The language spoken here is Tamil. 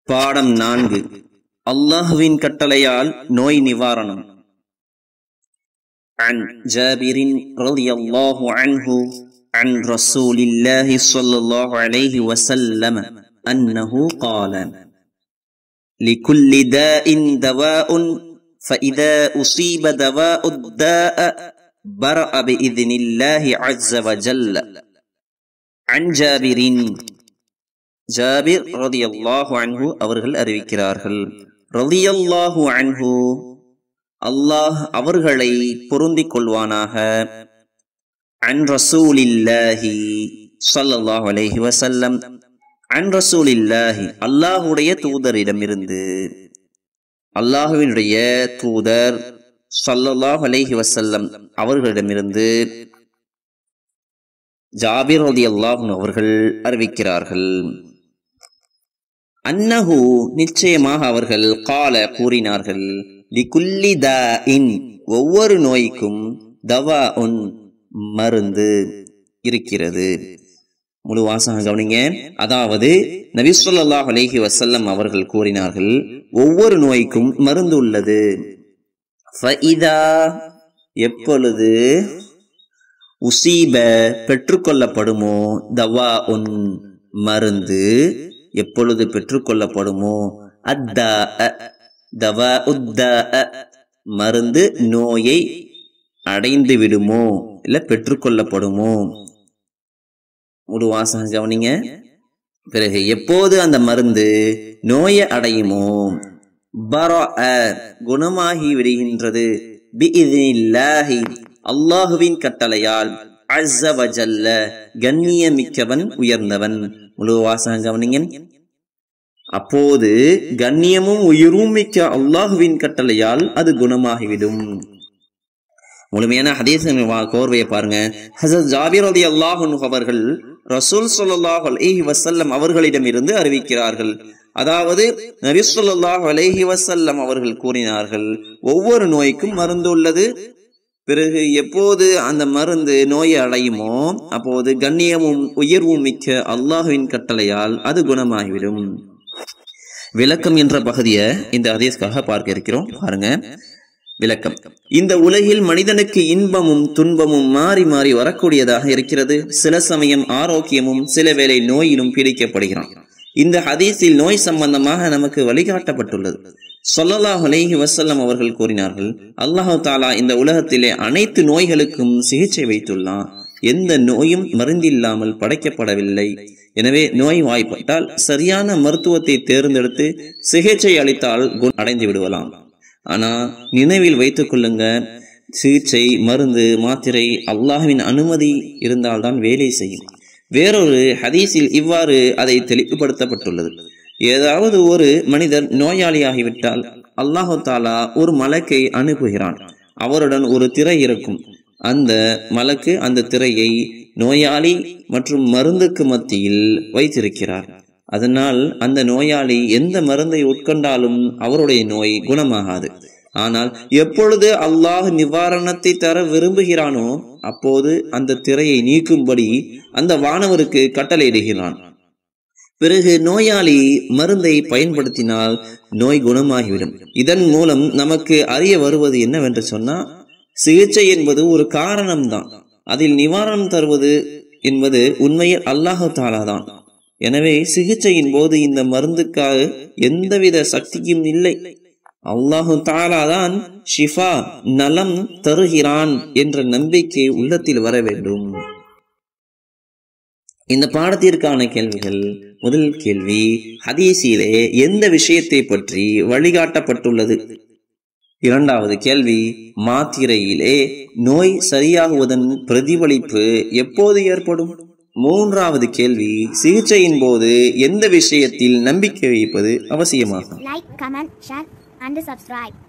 பாடம் நான்கு அல்லாஹுவின் கட்டளையால் நோய் நிவாரணம் عن جابر رضي الله عنه عن رسول الله صلى الله عليه وسلم أنه قال لكل داء دواء فإذا أصيب دواء الداء برأ بإذن الله عز وجل عن جابر ஜாபிர் ரதியல்லாஹு அன்ஹு அவர்கள் அறிவிக்கிறார்கள் ரதியல்லாஹு அன்ஹு அல்லாஹ் அவர்களை பொருந்திக் கொள்வானாக அன் ரசூலில்லாஹி ஸல்லல்லாஹு அலைஹி வஸல்லம் அன் ரசூலில்லாஹி அல்லாஹுடைய தூதரிடமிருந்து அல்லாஹுவினுடைய தூதர் ஸல்லல்லாஹு அலைஹி வஸல்லம் அவர்களிடமிருந்து ஜாபிர் ரலியல்லாஹு அவர்கள் அறிவிக்கிறார்கள் அன்னஹு நிச்சயமாக அவர்கள் கால கூறினார்கள் லிகுல்லி இன் ஒவ்வொரு நோய்க்கும் தவா உன் மருந்து இருக்கிறது முழு வாசகம் கவனிங்க அதாவது நபி ஸல்லல்லாஹு அலைஹி வஸல்லம் அவர்கள் கூறினார்கள் ஒவ்வொரு நோய்க்கும் மருந்து உள்ளது ஃபஇதா எப்பொழுது உசீப பெற்றுக்கொள்ளப்படுமோ தவா உன் மருந்து எப்பொழுது பெற்றுக்கொள்ளப்படுமோ அத்தா தவா உத்தா மருந்து நோயை அடைந்து விடுமோ இல்ல பெற்றுக்கொள்ளப்படுமோ ஒரு வாசகம் கவனிங்க பிறகு எப்போது அந்த மருந்து நோயை அடையுமோ பர குணமாகி விடுகின்றது பிஇذنில்லாஹி அல்லாஹுவின் கட்டளையால் அஸ்ஸவஜல்ல கண்ணியமிக்கவன் உயர்ந்தவன் முழு வாசகம் கவனிங்க அப்போது கண்ணியமும் உயிரும் மிக்க அல்லாஹுவின் கட்டளையால் அது குணமாகிவிடும் முழுமையான ஹதீஸ் கோர்வையை பாருங்க ஹசரத் ஜாபிர் அலி அல்லாஹு அவர்கள் ரசூல் சொல்லாஹ் அலைஹி வசல்லம் அவர்களிடமிருந்து அறிவிக்கிறார்கள் அதாவது நபி சொல்லாஹ் அலைஹி வசல்லம் அவர்கள் கூறினார்கள் ஒவ்வொரு நோய்க்கும் மருந்து உள்ளது பிறகு எப்போது அந்த மருந்து நோயை அடையுமோ அப்போது கண்ணியமும் உயர்வும் மிக்க அல்லாஹுவின் கட்டளையால் அது குணமாகிவிடும் விளக்கம் என்ற பகுதியை இந்த அதேஸ்க்காக பார்க்க இருக்கிறோம் பாருங்க விளக்கம் இந்த உலகில் மனிதனுக்கு இன்பமும் துன்பமும் மாறி மாறி வரக்கூடியதாக இருக்கிறது சில சமயம் ஆரோக்கியமும் சில வேளை நோயிலும் பீடிக்கப்படுகிறான் இந்த ஹதீஸில் நோய் சம்பந்தமாக நமக்கு வழிகாட்டப்பட்டுள்ளது சொல்லலாஹ் அலைஹி வசல்லம் அவர்கள் கூறினார்கள் அல்லாஹு தாலா இந்த உலகத்திலே அனைத்து நோய்களுக்கும் சிகிச்சை வைத்துள்ளான் எந்த நோயும் மருந்தில்லாமல் படைக்கப்படவில்லை எனவே நோய் வாய்ப்பட்டால் சரியான மருத்துவத்தை தேர்ந்தெடுத்து சிகிச்சை அளித்தால் அடைந்து விடுவலாம் ஆனா நினைவில் வைத்துக் கொள்ளுங்க சிகிச்சை மருந்து மாத்திரை அல்லாஹுவின் அனுமதி இருந்தால்தான் வேலை செய்யும் வேறொரு ஹதீஸில் இவ்வாறு அதை தெளிவுபடுத்தப்பட்டுள்ளது ஏதாவது ஒரு மனிதர் நோயாளியாகிவிட்டால் அல்லாஹு தாலா ஒரு மலக்கை அனுப்புகிறான் அவருடன் ஒரு திரை இருக்கும் அந்த மலக்கு அந்த திரையை நோயாளி மற்றும் மருந்துக்கு மத்தியில் வைத்திருக்கிறார் அதனால் அந்த நோயாளி எந்த மருந்தை உட்கொண்டாலும் அவருடைய நோய் குணமாகாது ஆனால் எப்பொழுது அல்லாஹ் நிவாரணத்தை தர விரும்புகிறானோ அப்போது அந்த திரையை நீக்கும்படி அந்த வானவருக்கு கட்டளையிடுகிறான் பிறகு நோயாளி மருந்தை பயன்படுத்தினால் நோய் குணமாகிவிடும் இதன் மூலம் நமக்கு அறிய வருவது என்னவென்று சொன்னா சிகிச்சை என்பது ஒரு காரணம்தான் அதில் நிவாரணம் தருவது என்பது உண்மையில் அல்லாஹு தாலா தான் எனவே சிகிச்சையின் போது இந்த மருந்துக்காக எந்தவித சக்தியும் இல்லை அல்லாஹு தாலா தான் ஷிஃபா நலம் தருகிறான் என்ற நம்பிக்கை உள்ளத்தில் வர வேண்டும் இந்த பாடத்திற்கான கேள்விகள் முதல் கேள்வி ஹதீஸிலே எந்த விஷயத்தை பற்றி வழிகாட்டப்பட்டுள்ளது இரண்டாவது கேள்வி மாத்திரையிலே நோய் சரியாகுவதன் பிரதிபலிப்பு எப்போது ஏற்படும் மூன்றாவது கேள்வி சிகிச்சையின் போது எந்த விஷயத்தில் நம்பிக்கை வைப்பது அவசியமாகும் Like, comment, share, and subscribe.